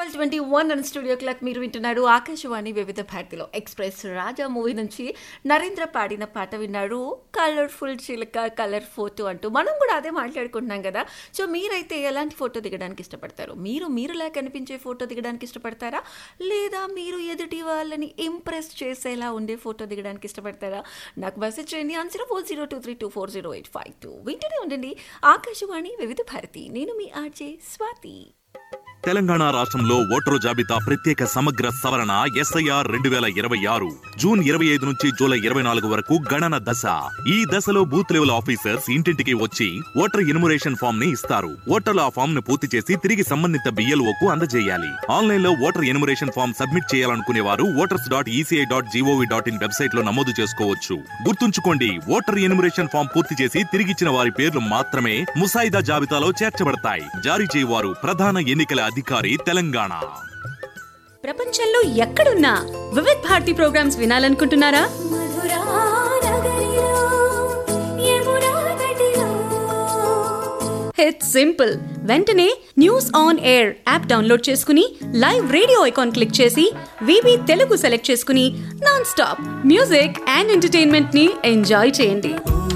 twelve twenty one and studio clock మీరు వింటున్నారు ఆకాశవాణి వివిధ భారతిలో ఎక్స్ప్రెస్ రాజా మూవీ నుంచి నరేంద్ర పాడిన పాట విన్నారు కలర్ఫుల్ చిలక కలర్ ఫోటో అంటూ మనం కూడా అదే మాట్లాడుకుంటున్నాం కదా సో మీరైతే ఎలాంటి ఫోటో దిగడానికి ఇష్టపడతారు మీరు మీరులా కనిపించే ఫోటో దిగడానికి ఇష్టపడతారా లేదా మీరు ఎదుటి వాళ్ళని ఇంప్రెస్ చేసేలా ఉండే ఫోటో దిగడానికి ఇష్టపడతారా నాకు మెసేజ్ చేయండి answer four zero two three two four zero eight five two వింటూనే ఉండండి ఆకాశవాణి వివిధ భారతి నేను మీ ఆర్జే స్వాతి తెలంగాణ రాష్ట్రంలో ఓటరు జాబితా ప్రత్యేక సమగ్ర సవరణ ఎస్ఐఆర్ రెండు వేల ఇరవై ఆరు జూన్ ఇరవై ఐదు నుంచి జూలై ఇరవై నాలుగు వరకు గణన దశ ఈ దశలో బూత్ లెవెల్ ఆఫీసర్స్ ఇంటింటికి వచ్చి ఓటర్ ఇనుమరేషన్ ఫామ్ ని ఇస్తారు ఓటర్లు ఆ ఫామ్ ను పూర్తి చేసి తిరిగి సంబంధిత బిఎల్ఓ కు అందజేయాలి ఆన్లైన్ లో ఓటర్ ఎనుమరేషన్ ఫామ్ సబ్మిట్ చేయాలనుకునే వారు voters dot ECI dot gov dot in website లో నమోదు చేసుకోవచ్చు గుర్తుంచుకోండి ఓటర్ ఎనుమరేషన్ ఫామ్ పూర్తి చేసి తిరిగిచ్చిన వారి పేర్లు మాత్రమే ముసాయిదా జాబితాలో చేర్చబడతాయి జారీ చేయవారు ప్రధాన ఎన్నికల అధికారి తెలంగాణ ప్రపంచంలో ఎక్కడున్నా వివిధ్ భారతి ప్రోగ్రామ్స్ వినాలనుకుంటున్నారా మధురా నగరిలో యమునా తటిలో ఇట్స్ సింపుల్ వెంటనే news on air app download చేసుకుని లైవ్ రేడియో ఐకాన్ క్లిక్ చేసి వివి తెలుగు సెలెక్ట్ చేసుకుని non stop music and entertainment ని ఎంజాయ్ చేయండి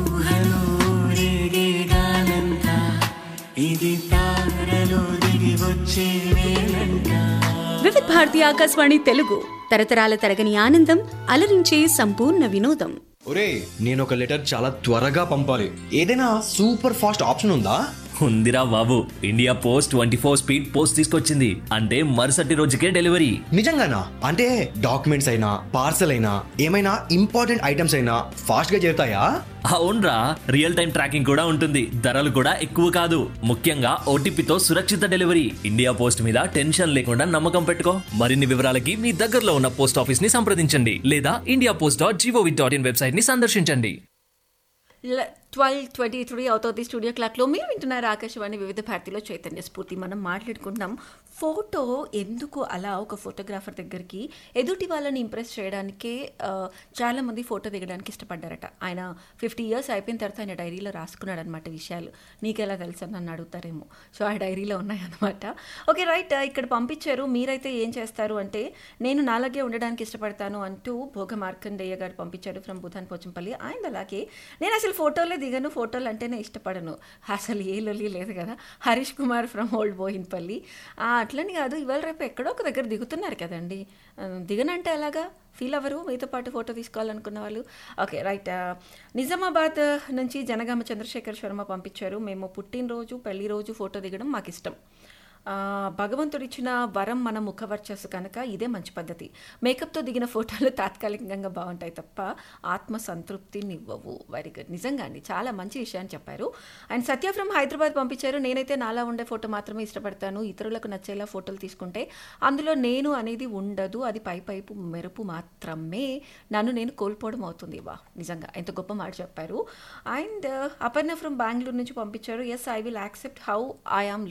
వివిధ్ భారతి ఆకాశవాణి తెలుగు తరతరాల తరగని ఆనందం అలరించే సంపూర్ణ వినోదం ఒరే నేను ఒక లెటర్ చాలా త్వరగా పంపాలి ఏదైనా సూపర్ ఫాస్ట్ ఆప్షన్ ఉందా ఉందిరా బాబు India post twenty four speed post తీసుకొచ్చింది అంటే మరుసటి రోజుకే డెలివరీ నిజంగానా అంటే డాక్యుమెంట్స్ అయినా పార్సల్ అయినా ఏమైనా ఇంపార్టెంట్ ఐటమ్స్ అయినా ఫాస్ట్ గా చేరుతాయా అవునరా రియల్ టైం ట్రాకింగ్ కూడా ఉంటుంది ధరలు కూడా ఎక్కువ కాదు ముఖ్యంగా ఓటీపీతో సురక్షిత డెలివరీ ఇండియా పోస్ట్ మీద టెన్షన్ లేకుండా నమ్మకం పెట్టుకో మరిన్ని వివరాలకి మీ దగ్గరలో ఉన్న పోస్ట్ ఆఫీస్ ని సంప్రదించండి లేదా India post dot gov dot in website ని సందర్శించండి ట్వెల్వ్ ట్వంటీ త్రీ అవుతుంది స్టూడియో క్లాక్లో మీరు వింటున్నారు ఆకాశవాణి వివిధ భారతిలో చైతన్య స్ఫూర్తి మనం మాట్లాడుకుంటున్నాం ఫోటో ఎందుకు అలా ఒక ఫోటోగ్రాఫర్ దగ్గరికి ఎదుటి వాళ్ళని ఇంప్రెస్ చేయడానికే ఆ, చాలామంది ఫోటో దిగడానికి ఇష్టపడ్డారట ఆయన ఫిఫ్టీ ఇయర్స్ అయిపోయిన తర్వాత ఆయన డైరీలో రాసుకున్నాడు అనమాట విషయాలు నీకెలా తెలుసు అని నన్ను అడుగుతారేమో సో ఆ డైరీలో ఉన్నాయన్నమాట ఓకే రైట్ ఇక్కడ పంపించారు మీరైతే ఏం చేస్తారు అంటే నేను నాలాగే ఉండడానికి ఇష్టపడతాను అంటూ భోగ మార్కండేయ గారు పంపించారు ఫ్రమ్ బుధాన్ పోచంపల్లి ఆయన అలాగే నేను అసలు ఫోటోలే దిగను ఫోటోలు అంటేనే ఇష్టపడను అసలు ఏ లొల్లి లేదు కదా హరీష్ కుమార్ ఫ్రమ్ ఓల్డ్ బోయిన్పల్లి ఆ, అట్లని కాదు ఇవాళ రేపు ఎక్కడో ఒక దగ్గర దిగుతున్నారు కదండి ఆ, దిగనంటే ఎలాగా ఫీల్ అవ్వరు మీతో పాటు ఫోటో తీసుకోవాలనుకున్న వాళ్ళు ఓకే రైట్ ఆ, నిజామాబాద్ నుంచి జనగామ చంద్రశేఖర్ శర్మ పంపించారు మేము పుట్టినరోజు పెళ్లి రోజు ఫోటో దిగడం మాకు ఇష్టం ఆ, భగవంతుడిచ్చిన వరం మన ముఖ వర్చస్సు కనుక ఇదే మంచి పద్ధతి మేకప్తో దిగిన ఫోటోలు తాత్కాలికంగా బాగుంటాయి తప్ప ఆత్మ సంతృప్తినివ్వవు వెరీ గుడ్ నిజంగా అండి చాలా మంచి విషయాన్ని చెప్పారు అండ్ సత్య ఫ్రమ్ హైదరాబాద్ పంపించారు నేనైతే నాలా ఉండే ఫోటో మాత్రమే ఇష్టపడతాను ఇతరులకు నచ్చేలా ఫోటోలు తీసుకుంటే అందులో నేను అనేది ఉండదు అది పై పైపు మెరుపు మాత్రమే నన్ను నేను కోల్పోవడం అవుతుంది వా నిజంగా ఎంత గొప్ప మాట చెప్పారు అండ్ అపర్ణ ఫ్రమ్ బెంగళూరు నుంచి పంపించారు yes I will accept how I am